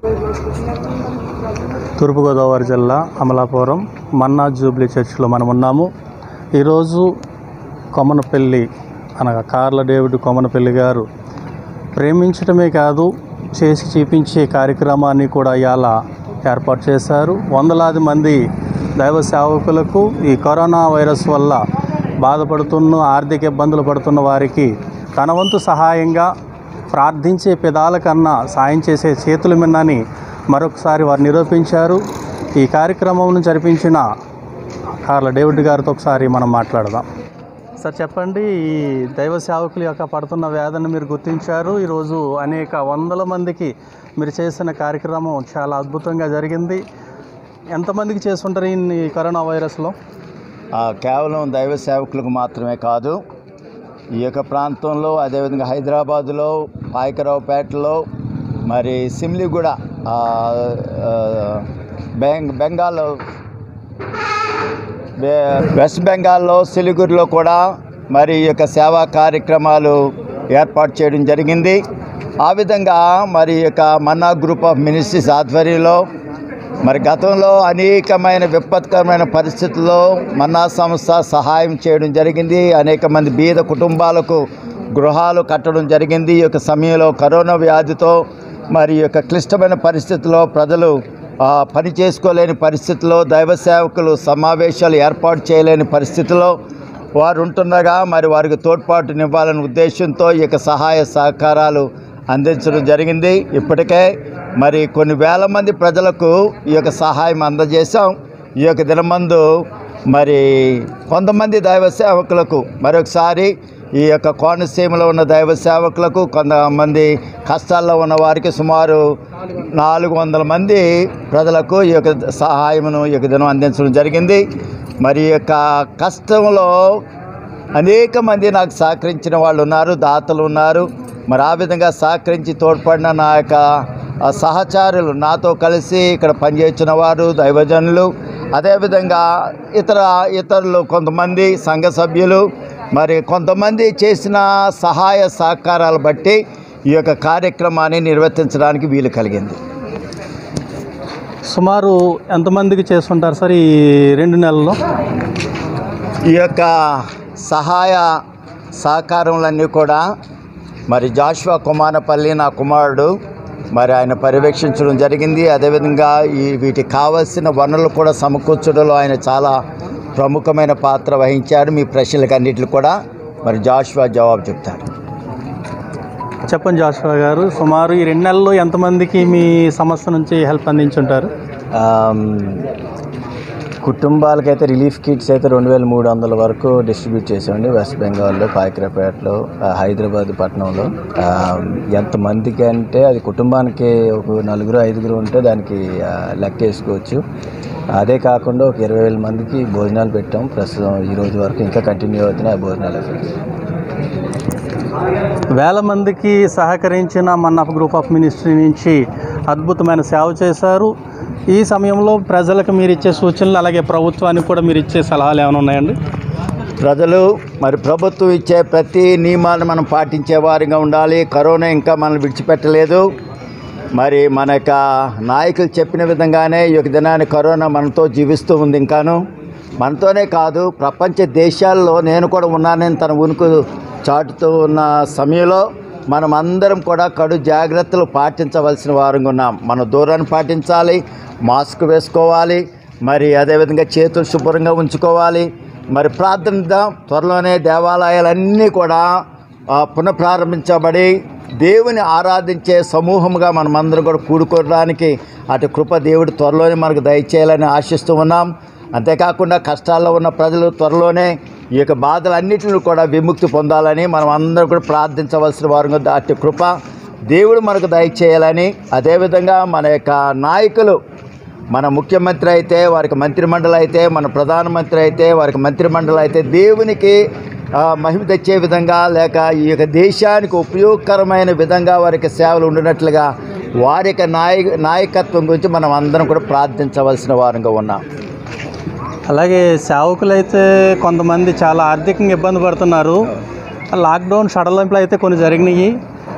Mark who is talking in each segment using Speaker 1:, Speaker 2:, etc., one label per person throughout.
Speaker 1: తూర్పుగోదావరి జిల్లా అమలాపురం మన్నా జూబ్లీ చర్చిలో మనం ఉన్నాము ఈరోజు కొమనపల్లి అనగా కార్ల డేవిడ్ కొమనపల్లి గారు ప్రేమించడమే కాదు చేసి చూపించే కార్యక్రమాన్ని కూడా ఇవాళ ఏర్పాటు చేశారు వందలాది మంది దైవ సేవకులకు ఈ కరోనా వైరస్ వల్ల బాధపడుతున్న ఆర్థిక ఇబ్బందులు పడుతున్న వారికి తన వంతు సహాయంగా ప్రార్థించే పెదాల కన్నా సాయం చేసే చేతుల మిన్నని మరొకసారి వారు నిరూపించారు ఈ కార్యక్రమం జరిపించిన కార్ల డేవిడ్ గారితో ఒకసారి మనం మాట్లాడదాం సార్ చెప్పండి ఈ దైవ సేవకుల యొక్క పడుతున్న వేదన మీరు గుర్తించారు ఈరోజు అనేక వందల మందికి మీరు చేసిన కార్యక్రమం చాలా అద్భుతంగా జరిగింది ఎంతమందికి చేస్తుంటారు ఈ కరోనా వైరస్లో
Speaker 2: ఆ, కేవలం దైవ సేవకులకు మాత్రమే కాదు ఈ యొక్క ప్రాంతంలో అదేవిధంగా హైదరాబాదులో పాయకరావుపేటలో మరి సిమ్లిగూడ ఆ, ఆ, బెంగ్ బెంగాల్ బె- వెస్ట్ బెంగాల్లో సిలిగురిలో కూడా మరి ఈ యొక్క సేవా కార్యక్రమాలు ఏర్పాటు చేయడం జరిగింది ఆ విధంగా మరి ఈ యొక్క మన్నా గ్రూప్ ఆఫ్ మినిస్ట్రీస్ ఆధ్వర్యంలో మరి గతంలో అనేకమైన విపత్కరమైన పరిస్థితుల్లో మన్నా సంస్థ సహాయం చేయడం జరిగింది అనేక మంది బీద కుటుంబాలకు గృహాలు కట్టడం జరిగింది ఈ యొక్క సమయంలో కరోనా వ్యాధితో మరి ఈ యొక్క క్లిష్టమైన పరిస్థితుల్లో ప్రజలు ఆ, పని చేసుకోలేని పరిస్థితుల్లో దైవ సేవకులు సమావేశాలు ఏర్పాటు చేయలేని పరిస్థితిలో వారు ఉంటుండగా మరి వారికి తోడ్పాటునివ్వాలనే ఉద్దేశంతో ఈ యొక్క సహాయ సహకారాలు అందించడం జరిగింది ఇప్పటికే మరి కొన్ని వేల మంది ప్రజలకు ఈ యొక్క సహాయం అందజేశాం ఈ యొక్క దినమందు మరి కొంతమంది దైవ సేవకులకు మరొకసారి ఈ యొక్క కోనసీమలో ఉన్న దైవ సేవకులకు కొంతమంది కష్టాల్లో ఉన్న వారికి సుమారు నాలుగు వందల మంది ప్రజలకు ఈ యొక్క సహాయమును ఈ యొక్క దినం అందించడం జరిగింది మరి ఈ యొక్క కష్టంలో అనేక మంది నాకు సహకరించిన వాళ్ళు ఉన్నారు దాతలు ఉన్నారు మరి ఆ విధంగా సహకరించి తోడ్పడిన నా యొక్క ఆ, సహచారులు నాతో కలిసి ఇక్కడ పనిచేసిన వారు దైవజనులు అదేవిధంగా ఇతర ఇతరులు కొంతమంది సంఘ సభ్యులు మరి కొంతమంది చేసిన సహాయ సహకారాలు బట్టి ఈ యొక్క కార్యక్రమాన్ని నిర్వర్తించడానికి వీలు కలిగింది
Speaker 1: సుమారు ఎంతమందికి చేస్తుంటారు సార్ ఈ రెండు నెలల్లో
Speaker 2: ఈ యొక్క సహాయ సహకారములన్నీ కూడా మరి జాషువా కుమారపల్లి నా కుమారుడు మరి ఆయన పర్యవేక్షించడం జరిగింది అదేవిధంగా ఈ వీటికి కావలసిన వనరులు కూడా సమకూర్చడంలో ఆయన చాలా ప్రముఖమైన పాత్ర వహించారు మీ ప్రశ్నలకు అన్నింటికి కూడా మరి జాషువా జవాబు చెప్తారు
Speaker 1: చెప్పండి జాషువా గారు సుమారు ఈ రెండు నెలల్లో ఎంతమందికి మీ సంస్థ నుంచి హెల్ప్ అందించుంటారు
Speaker 3: ఆమ్, కుటుంబాలకైతే రిలీఫ్ కిట్స్ అయితే రెండు వేల మూడు వందల వరకు డిస్ట్రిబ్యూట్ చేసామండి వెస్ట్ బెంగాల్లో పాయకరాపేటలో ఆ, హైదరాబాద్ పట్టణంలో ఆమ్, ఎంతమందికి అంటే అది కుటుంబానికి ఒక నలుగురు ఐదుగురు ఉంటే దానికి ఆ, లెక్క వేసుకోవచ్చు అదే కాకుండా ఒక ఇరవై వేల మందికి భోజనాలు పెట్టాం ప్రస్తుతం ఈ రోజు వరకు ఇంకా కంటిన్యూ అవుతున్నాయి ఆ భోజనాలు ఎఫెక్ట్స్
Speaker 1: వేల మందికి సహకరించిన మన్నప్ప గ్రూప్ ఆఫ్ మినిస్ట్రీ నుంచి అద్భుతమైన సేవ చేశారు ఈ సమయంలో ప్రజలకు మీరు ఇచ్చే సూచనలు అలాగే ప్రభుత్వానికి కూడా మీరు ఇచ్చే సలహాలు ఏమైనా ఉన్నాయండి
Speaker 2: ప్రజలు మరి ప్రభుత్వం ఇచ్చే ప్రతి నియమాన్ని మనం పాటించే వారిగా ఉండాలి కరోనా ఇంకా మనల్ని విడిచిపెట్టలేదు మరి మన యొక్క నాయకులు చెప్పిన విధంగానే ఈ యొక్క దినాన్ని కరోనా మనతో జీవిస్తూ ఉంది ఇంకాను మనతోనే కాదు ప్రపంచ దేశాల్లో నేను కూడా ఉన్నానని తన ఉనికి చాటుతూ ఉన్న సమయంలో మనం అందరం కూడా కడు జాగ్రత్తలు పాటించవలసిన వారంగా ఉన్నాం మన దూరాన్ని పాటించాలి మాస్క్ వేసుకోవాలి మరి అదేవిధంగా చేతులు శుభ్రంగా ఉంచుకోవాలి మరి ప్రార్థనిద్దాం త్వరలోనే దేవాలయాలన్నీ కూడా ఆ, పునఃప్రారంభించబడి దేవుని ఆరాధించే సమూహంగా మనమందరం కూడా కూడుకోవడానికి అటు కృప దేవుడు త్వరలోనే మనకు దయచేయాలని ఆశిస్తూ ఉన్నాం అంతేకాకుండా కష్టాల్లో ఉన్న ప్రజలు త్వరలోనే ఈ యొక్క బాధలన్నింటిని కూడా విముక్తి పొందాలని మనం అందరం కూడా ప్రార్థించవలసిన వారు అటు కృప దేవుడు మనకు దయచేయాలని అదేవిధంగా మన యొక్క నాయకులు మన ముఖ్యమంత్రి అయితే వారికి మంత్రిమండలి అయితే మన ప్రధానమంత్రి అయితే వారికి మంత్రిమండలి అయితే దేవునికి ఆ, మహిమ తెచ్చే విధంగా లేక ఈ యొక్క దేశానికి ఉపయోగకరమైన విధంగా వారికి సేవలు ఉండినట్లుగా వారి యొక్క నాయ నాయకత్వం గురించి మనం అందరం కూడా ప్రార్థించవలసిన వారంగా ఉన్నాం
Speaker 1: అలాగే సేవకులైతే కొంతమంది చాలా ఆర్థికంగా ఇబ్బంది పడుతున్నారు లాక్డౌన్ సడలింపులు అయితే కొన్ని జరిగినాయి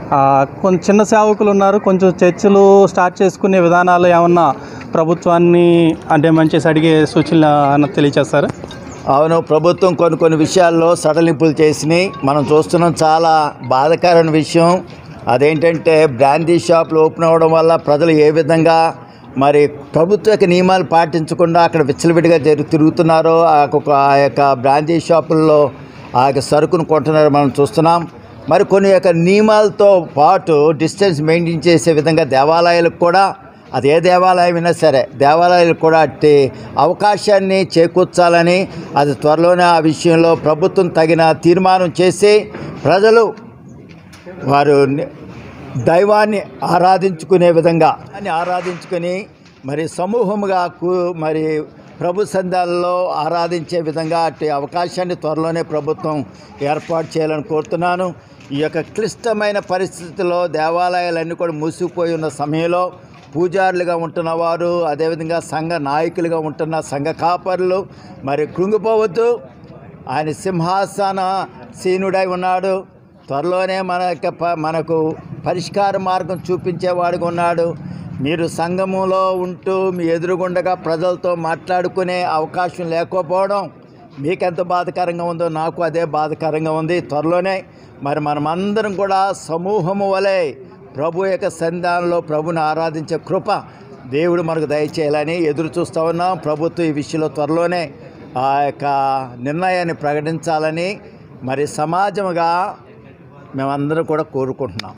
Speaker 1: ఆ, కొంచెం చిన్న సేవకులు ఉన్నారు కొంచెం చర్చలు స్టార్ట్ చేసుకునే విధానాలు ఏమన్నా ప్రభుత్వాన్ని అంటే మంచి అడిగే సూచనలు ఏమన్నా తెలియచేస్తారు
Speaker 2: అవును ప్రభుత్వం కొన్ని కొన్ని విషయాల్లో సడలింపులు చేసినాయి మనం చూస్తున్నాం చాలా బాధాకరమైన విషయం అదేంటంటే బ్రాందీ షాపులు ఓపెన్ అవ్వడం వల్ల ప్రజలు ఏ విధంగా మరి ప్రభుత్వ యొక్క నియమాలు పాటించకుండా అక్కడ విచ్చలవిడిగా జరు తిరుగుతున్నారో ఆ యొక్క ఆ యొక్క బ్రాందీ షాపుల్లో ఆ యొక్క సరుకును కొంటున్నారో మనం చూస్తున్నాం మరి కొన్ని యొక్క నియమాలతో పాటు డిస్టెన్స్ మెయింటైన్ చేసే విధంగా దేవాలయాలకు కూడా అది ఏ దేవాలయమైనా సరే దేవాలయాలకు కూడా అట్టి అవకాశాన్ని చేకూర్చాలని అది త్వరలోనే ఆ విషయంలో ప్రభుత్వం తగిన తీర్మానం చేసి ప్రజలు వారు ని- దైవాన్ని ఆరాధించుకునే విధంగా అని ఆరాధించుకొని మరి సమూహముగా కూ మరి ప్రభు సంఘాలలో ఆరాధించే విధంగా అట్టి అవకాశాన్ని త్వరలోనే ప్రభుత్వం ఏర్పాటు చేయాలని కోరుతున్నాను ఈ యొక్క క్లిష్టమైన పరిస్థితుల్లో దేవాలయాలన్నీ కూడా మూసుకుపోయి ఉన్న సమయంలో పూజారులుగా ఉంటున్న వారు అదేవిధంగా సంఘ నాయకులుగా ఉంటున్న సంఘ కాపరులు మరి కృంగిపోవద్దు ఆయన సింహాసన సీనుడై ఉన్నాడు త్వరలోనే మన యొక్క ప- మనకు పరిష్కార మార్గం చూపించేవాడుగా ఉన్నాడు మీరు సంఘములో ఉంటూ మీ ఎదురుగుండగా ప్రజలతో మాట్లాడుకునే అవకాశం లేకపోవడం మీకెంత బాధకరంగా ఉందో నాకు అదే బాధకరంగా ఉంది త్వరలోనే మరి మనమందరం కూడా సమూహము వలె ప్రభు యొక్క సంధానంలో ప్రభుని ఆరాధించే కృప దేవుడు మనకు దయచేయాలని ఎదురు చూస్తూ ఉన్నాం ప్రభుత్వం ఈ విషయంలో త్వరలోనే ఆ యొక్క నిర్ణయాన్ని ప్రకటించాలని మరి సమాజముగా మేమందరం కూడా కోరుకుంటున్నాం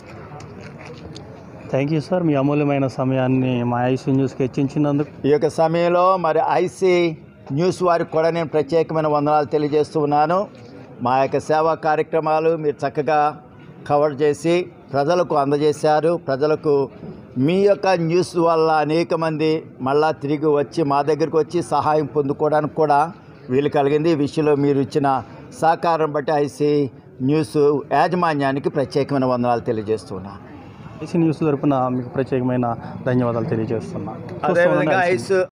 Speaker 1: థ్యాంక్ యూ సార్ మీ అమూల్యమైన సమయాన్ని మా ఐసీ న్యూస్కి హెచ్చించినందుకు
Speaker 2: ఈ యొక్క సమయంలో మరి ఐసీ న్యూస్ వారికి కూడా నేను ప్రత్యేకమైన వందనాలు తెలియజేస్తూ ఉన్నాను మా యొక్క సేవా కార్యక్రమాలు మీరు చక్కగా కవర్ చేసి ప్రజలకు అందజేశారు ప్రజలకు మీ యొక్క న్యూస్ వల్ల అనేక మంది మళ్ళా తిరిగి వచ్చి మా దగ్గరికి వచ్చి సహాయం పొందుకోవడానికి కూడా వీలు కలిగింది ఈ విషయంలో మీరు ఇచ్చిన సహకారం బట్టి ఐసీ న్యూస్ యాజమాన్యానికి ప్రత్యేకమైన వందనాలు తెలియజేస్తున్నాను
Speaker 1: ఐసీ న్యూస్ తరపున మీకు ప్రత్యేకమైన ధన్యవాదాలు తెలియజేస్తున్నా
Speaker 2: అదేవిధంగా ఐస్